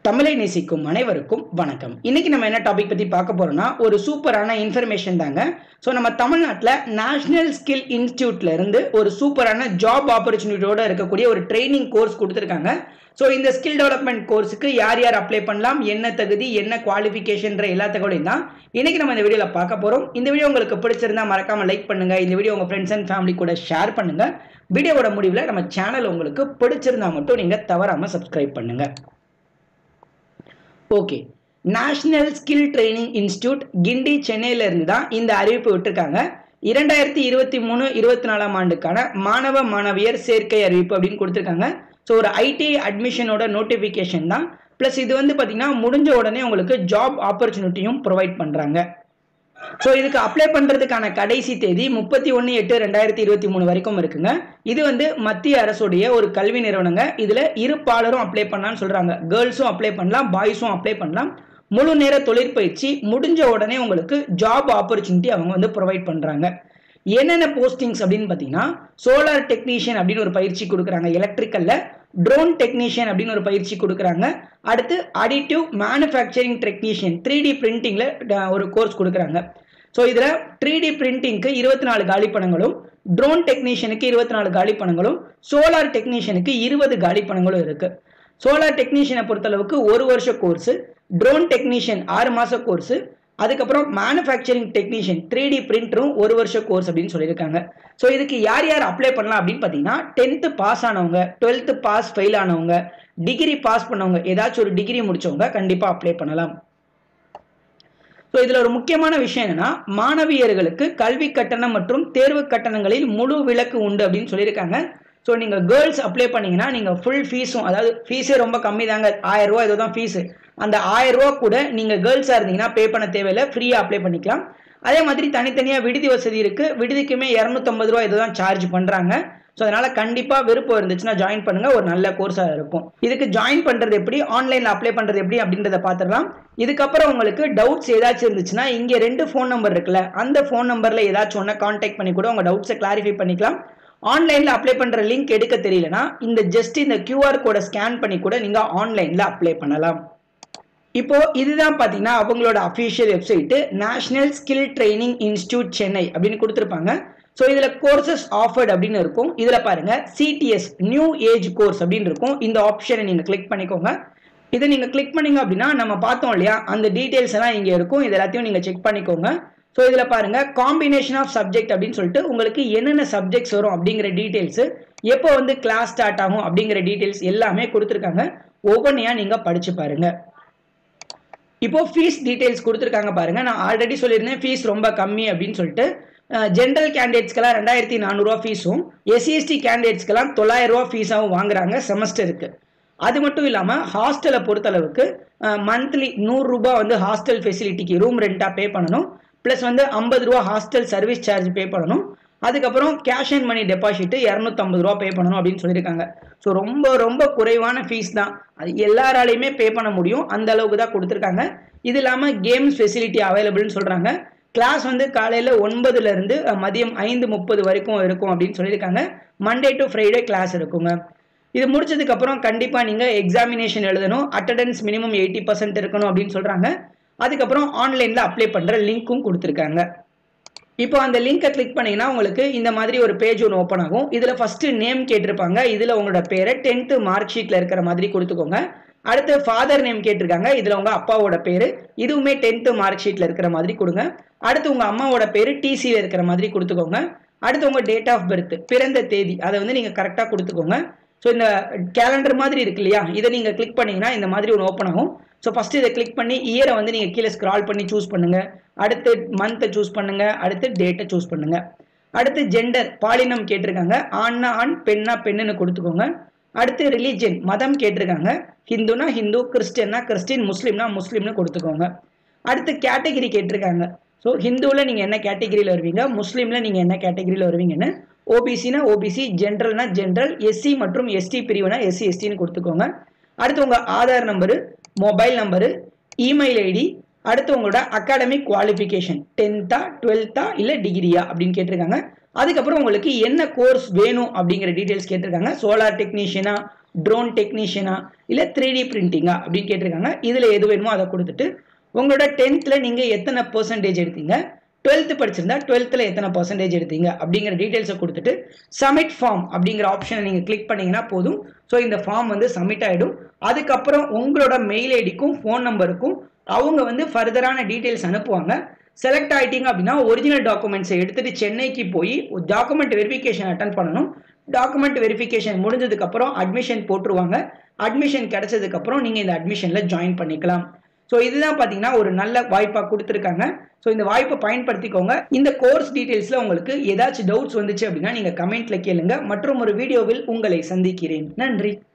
தமிழை நேசிக்கும் அனைவருக்கும் வணக்கம் இன்னைக்கு நம்ம என்ன டாபிக் பத்தி பார்க்க போறோம்னா ஒரு சூப்பரான இன்ஃபர்மேஷன் தாங்க ஸோ நம்ம தமிழ்நாட்டில் நேஷனல் ஸ்கில் இன்ஸ்டியூட்ல இருந்து ஒரு சூப்பரான ஜாப் ஆப்பர்ச்சுனிட்டியோட இருக்கக்கூடிய ஒரு ட்ரைனிங் கோர்ஸ் கொடுத்துருக்காங்க ஸோ இந்த ஸ்கில் டெவலப்மெண்ட் கோர்ஸுக்கு யார் யார் அப்ளை பண்ணலாம் என்ன தகுதி என்ன குவாலிஃபிகேஷன்ற எல்லா தகவலையும் தான் இன்னைக்கு நம்ம இந்த வீடியோவில் பார்க்க போறோம் இந்த வீடியோ உங்களுக்கு பிடிச்சிருந்தா மறக்காம லைக் பண்ணுங்க இந்த வீடியோ உங்க ஃப்ரெண்ட்ஸ் அண்ட் ஃபேமிலி கூட ஷேர் பண்ணுங்க வீடியோவோட முடிவில் நம்ம சேனல் உங்களுக்கு பிடிச்சிருந்தா மட்டும் நீங்க தவறாம சப்ஸ்கிரைப் பண்ணுங்க okay National Skill Training Institute Guindy சென்னையில இருந்து தான் இந்த அறிவிப்பு விட்டுருக்காங்க இரண்டாயிரத்தி இருபத்தி மூணு இருபத்தி நாலாம் ஆண்டுக்கான மாணவ மாணவியர் சேர்க்கை அறிவிப்பு அப்படின்னு கொடுத்துருக்காங்க ஸோ ஒரு ஐடி அட்மிஷனோட நோட்டிஃபிகேஷன் தான் ப்ளஸ் இது வந்து பார்த்தீங்கன்னா முடிஞ்ச உடனே உங்களுக்கு ஜாப் ஆப்பர்ச்சுனிட்டியும் ப்ரொவைட் பண்ணுறாங்க ஸோ இதுக்கு அப்ளை பண்ணுறதுக்கான கடைசி தேதி முப்பத்தி ஒன்று எட்டு ரெண்டாயிரத்தி இருபத்தி மூணு வரைக்கும் இருக்குங்க இது வந்து மத்திய அரசுடைய ஒரு கல்வி நிறுவனங்க இதில் இரு பாலரும் அப்ளை பண்ணலாம்னு சொல்கிறாங்க கேர்ள்ஸும் அப்ளை பண்ணலாம் பாய்ஸும் அப்ளை பண்ணலாம் முழு நேர தொழிற்பயிற்சி முடிஞ்ச உடனே உங்களுக்கு ஜாப் ஆப்பர்ச்சுனிட்டி அவங்க வந்து ப்ரொவைட் பண்ணுறாங்க என்னென்ன போஸ்டிங்ஸ் அப்படின்னு பார்த்தீங்கன்னா சோலார் டெக்னீஷியன் அப்படின்னு ஒரு பயிற்சி கொடுக்குறாங்க எலக்ட்ரிக்கலில் ட்ரோன் டெக்னீஷியன் அப்படின்னு ஒரு பயிற்சி கொடுக்குறாங்க அடுத்து additive manufacturing technician three D பிரிண்டிங்கில் ஒரு கோர்ஸ் கொடுக்குறாங்க ஸோ இதில் த்ரீ டி பிரிண்டிங்க்கு இருபத்தி நாலு காலி பணங்களும் ட்ரோன் டெக்னீஷியனுக்கு இருபத்தி நாலு காலி பணங்களும் சோலார் டெக்னீஷியனுக்கு இருபது காலி பணங்களும் இருக்கு சோலார் டெக்னீஷியனை பொறுத்தளவுக்கு ஒரு வருஷ கோர்ஸு ட்ரோன் டெக்னீஷியன் ஆறு மாத கோர்ஸு அதுக்கப்புறம் மேனுஃபேக்சரிங் டெக்னீஷியன் த்ரீ டி பிரிண்டரும் ஒரு வருஷ கோர்ஸ் அப்படின்னு சொல்லியிருக்காங்க ஸோ இதுக்கு யார் யார் அப்ளை பண்ணலாம் அப்படின்னு பார்த்தீங்கன்னா டென்த்து பாஸ் ஆனவங்க டுவெல்த்து பாஸ் ஃபெயில் ஆனவங்க டிகிரி பாஸ் பண்ணவங்க ஏதாச்சும் ஒரு டிகிரி முடிச்சவங்க கண்டிப்பாக அப்ளை பண்ணலாம் ஸோ இதில் ஒரு முக்கியமான விஷயம் என்னன்னா மாணவியர்களுக்கு கல்வி கட்டணம் மற்றும் தேர்வு கட்டணங்களில் முழு விலக்கு உண்டு அப்படின்னு சொல்லியிருக்காங்க ஸோ நீங்கள் கேர்ள்ஸ் அப்ளை பண்ணீங்கன்னா நீங்கள் ஃபுல் ஃபீஸும் அதாவது ஃபீஸே ரொம்ப கம்மி தாங்க ஆயிரம் ரூபா ஏதோ தான் ஃபீஸு அந்த ஆயிரம் ரூபா கூட நீங்கள் கேர்ள்ஸாக இருந்தீங்கன்னா பே பண்ண தேவையில்லை ஃப்ரீயாக அப்ளை பண்ணிக்கலாம் அதே மாதிரி தனித்தனியாக விடுதி வசதி இருக்குது விடுதிக்குமே இரநூத்தம்பது ரூபா ஏதோ தான் சார்ஜ் பண்ணுறாங்க ஸோ அதனால் கண்டிப்பாக விருப்பம் இருந்துச்சுன்னா ஜாயின் பண்ணுங்கள் ஒரு நல்ல கோர்ஸாக இருக்கும் இதுக்கு ஜாயின் பண்ணுறது எப்படி ஆன்லைனில் அப்ளை பண்ணுறது எப்படி அப்படின்றத பார்த்துடலாம் இதுக்கப்புறம் உங்களுக்கு டவுட்ஸ் ஏதாச்சும் இருந்துச்சுன்னா இங்கே ரெண்டு ஃபோன் நம்பர் இருக்குல்ல அந்த ஃபோன் நம்பரில் ஏதாச்சும் ஒன்று கான்டாக்ட் பண்ணி கூட உங்கள் டவுட்ஸை கிளாரிஃபை பண்ணிக்கலாம் ஆன்லைனில் அப்ளை பண்ணுற லிங்க் எடுக்க தெரியலனா இந்த ஜஸ்ட் இந்த கியூஆர் கோடை ஸ்கேன் பண்ணி கூட நீங்கள் ஆன்லைனில் அப்ளை பண்ணலாம் இப்போ இதுதான் பார்த்தீங்கன்னா அவங்களோட official website National Skill Training Institute Chennai அப்படின்னு கொடுத்துருப்பாங்க ஸோ இதில் கோர்சஸ் ஆஃபர்ட் அப்படின்னு இருக்கும் இதில் பாருங்க சிடிஎஸ் நியூ ஏஜ் கோர்ஸ் அப்படின்னு இருக்கும் இந்த ஆப்ஷனை நீங்கள் கிளிக் பண்ணிக்கோங்க இதை நீங்கள் கிளிக் பண்ணீங்க அப்படின்னா நம்ம பார்த்தோம் இல்லையா அந்த டீட்டெயில்ஸ் எல்லாம் இங்கே இருக்கும் இது எல்லாத்தையும் நீங்கள் செக் பண்ணிக்கோங்க ஸோ இதில் பாருங்க காம்பினேஷன் ஆஃப் சப்ஜெக்ட் அப்படின்னு சொல்லிட்டு உங்களுக்கு என்னென்ன சப்ஜெக்ட்ஸ் வரும் அப்படிங்கிற டீட்டெயில்ஸ் எப்போ வந்து கிளாஸ் ஸ்டார்ட் ஆகும் அப்படிங்கிற டீட்டெயில்ஸ் எல்லாமே கொடுத்துருக்காங்க ஒவ்வொன்றையா நீங்கள் படிச்சு பாருங்க இப்போ ஃபீஸ் டீட்டெயில்ஸ் கொடுத்துருக்காங்க பாருங்க நான் ஆல்ரெடி சொல்லியிருந்தேன் ஃபீஸ் ரொம்ப கம்மி அப்படின்னு சொல்லிட்டு ஜென்ரல் கேண்டிடேட்ஸ்க்கெல்லாம் ரெண்டாயிரத்தி நானூறுரூவா ஃபீஸும் எஸ்சிஎஸ்டி கேண்டிடேட்ஸ்க்கெல்லாம் தொள்ளாயிரம் ரூபா ஃபீஸாகவும் வாங்குறாங்க செமஸ்டருக்கு அது மட்டும் இல்லாமல் ஹாஸ்டலை பொறுத்தளவுக்கு மந்த்லி நூறுரூபா வந்து ஹாஸ்டல் ஃபெசிலிட்டிக்கு ரூம் ரெண்ட்டாக பே பண்ணணும் ப்ளஸ் வந்து ஐம்பது ரூபா ஹாஸ்டல் சர்வீஸ் சார்ஜ் பே பண்ணணும் அதுக்கப்புறம் கேஷ் அண்ட் மணி டெபாசிட் இரநூத்தம்பது ரூபா பே பண்ணணும் அப்படின்னு சொல்லியிருக்காங்க ஸோ ரொம்ப ரொம்ப குறைவான ஃபீஸ் தான் அது எல்லாராலையுமே பே பண்ண முடியும் அந்த அளவுக்கு தான் கொடுத்துருக்காங்க இது இல்லாமல் கேம்ஸ் ஃபெசிலிட்டி அவைலபிள்னு சொல்கிறாங்க கிளாஸ் வந்து காலையில் ஒன்பதுலேருந்து மதியம் ஐந்து முப்பது வரைக்கும் இருக்கும் அப்படின்னு சொல்லியிருக்காங்க மண்டே டு ஃப்ரைடே கிளாஸ் இருக்குங்க இது முடிச்சதுக்கப்புறம் கண்டிப்பாக நீங்கள் எக்ஸாமினேஷன் எழுதணும் அட்டண்டன்ஸ் மினிமம் எயிட்டி பர்சன்ட் இருக்கணும் அப்படின்னு சொல்கிறாங்க அதுக்கப்புறம் ஆன்லைனில் அப்ளை பண்ணுற லிங்க்கும் கொடுத்துருக்காங்க இப்போ அந்த லிங்கை கிளிக் பண்ணீங்கன்னா உங்களுக்கு இந்த மாதிரி ஒரு பேஜ் ஒன்று ஓப்பன் ஆகும் இதில் ஃபஸ்ட்டு நேம் கேட்டிருப்பாங்க இதில் உங்களோட பேரை டென்த்து மார்க் ஷீட்டில் இருக்கிற மாதிரி கொடுத்துக்கோங்க அடுத்து ஃபாதர் நேம் கேட்டிருக்காங்க இதில் உங்கள் அப்பாவோட பேர் இதுவுமே டென்த்து மார்க் ஷீட்டில் இருக்கிற மாதிரி கொடுங்க அடுத்து உங்கள் அம்மாவோட பேர் டிசியில் இருக்கிற மாதிரி கொடுத்துக்கோங்க அடுத்து உங்கள் டேட் ஆஃப் பர்த் பிறந்த தேதி அதை வந்து நீங்கள் கரெக்டாக கொடுத்துக்கோங்க ஸோ இந்த கேலண்டர் மாதிரி இருக்கு இல்லையா இதை நீங்கள் கிளிக் பண்ணீங்கன்னா இந்த மாதிரி ஒன்று ஓப்பன் ஆகும் ஸோ ஃபஸ்ட்டு இதை கிளிக் பண்ணி இயரை வந்து நீங்கள் கீழே ஸ்க்ரால் பண்ணி சூஸ் பண்ணுங்க அடுத்து மந்த்தை சூஸ் பண்ணுங்க அடுத்து டேட்டை சூஸ் பண்ணுங்க அடுத்து ஜெண்டர் பாலினம் கேட்டிருக்காங்க ஆண்னா ஆண் பெண்ணா பெண்ணுன்னு கொடுத்துக்கோங்க அடுத்து ரிலீஜன் மதம் கேட்டிருக்காங்க ஹிந்துனா ஹிந்து கிறிஸ்டியன்னா கிறிஸ்டின் முஸ்லீம்னா முஸ்லீம்னு கொடுத்துக்கோங்க அடுத்து கேட்டகிரி கேட்டிருக்காங்க ஸோ ஹிந்துவில் நீங்கள் என்ன கேட்டகிரியில் வருவீங்க முஸ்லீமில் நீங்கள் என்ன கேட்டகிரியில் வருவீங்கன்னு ஓபிசினா ஓபிசி ஜென்ரல்னா ஜென்ரல் எஸ்சி மற்றும் எஸ்டி பிரிவுனா எஸ்சி எஸ்டின்னு கொடுத்துக்கோங்க அடுத்து உங்கள் Aadhaar number mobile number email ID அடுத்து உங்களோட அகாடமிக் குவாலிஃபிகேஷன் டென்த்தா டுவெல்த்தா இல்லை டிகிரியா அப்படின்னு கேட்டிருக்காங்க அதுக்கப்புறம் உங்களுக்கு என்ன கோர்ஸ் வேணும் அப்படிங்கிற டீட்டெயில்ஸ் கேட்டிருக்காங்க சோலார் டெக்னீஷியனா ட்ரோன் டெக்னீஷியனா இல்லை த்ரீ டி பிரிண்டிங்கா அப்படின்னு கேட்டிருக்காங்க இதில் எது வேணுமோ அதை கொடுத்துட்டு உங்களோட டென்த்தில் நீங்கள் எத்தனை பர்சன்டேஜ் எடுத்தீங்க டுவெல்த்து படிச்சிருந்தா டுவெல்த்தில் எத்தனை பர்சன்டேஜ் எடுத்தீங்க அப்படிங்கிற டீட்டெயில்ஸை கொடுத்துட்டு சப்மிட் ஃபார்ம் அப்படிங்கிற ஆப்ஷனை நீங்கள் கிளிக் பண்ணீங்கன்னா போதும் ஸோ இந்த ஃபார்ம் வந்து சப்மிட் ஆகிடும் அதுக்கப்புறம் உங்களோட மெயில் ஐடிக்கும் ஃபோன் நம்பருக்கும் அவங்க வந்து ஃபர்தரான டீட்டெயில்ஸ் அனுப்புவாங்க செலக்ட் ஆகிட்டீங்க அப்படின்னா ஒரிஜினல் டாக்குமெண்ட்ஸை எடுத்துகிட்டு சென்னைக்கு போய் டாக்குமெண்ட் வெரிஃபிகேஷன் அட்டன் பண்ணணும் டாக்குமெண்ட் வெரிஃபிகேஷன் முடிஞ்சதுக்கப்புறம் அட்மிஷன் போட்டுருவாங்க அட்மிஷன் கிடைச்சதுக்கப்புறம் நீங்கள் இந்த அட்மிஷனில் ஜாயின் பண்ணிக்கலாம் ஸோ இதுதான் பார்த்தீங்கன்னா ஒரு நல்ல வாய்ப்பாக கொடுத்துருக்காங்க ஸோ இந்த வாய்ப்பை பயன்படுத்திக்கோங்க இந்த கோர்ஸ் டீட்டெயில்ஸில் உங்களுக்கு ஏதாச்சும் டவுட்ஸ் வந்துச்சு அப்படின்னா நீங்கள் கமெண்ட்டில் கேளுங்க மற்றும் ஒரு வீடியோவில் உங்களை சந்திக்கிறேன் நன்றி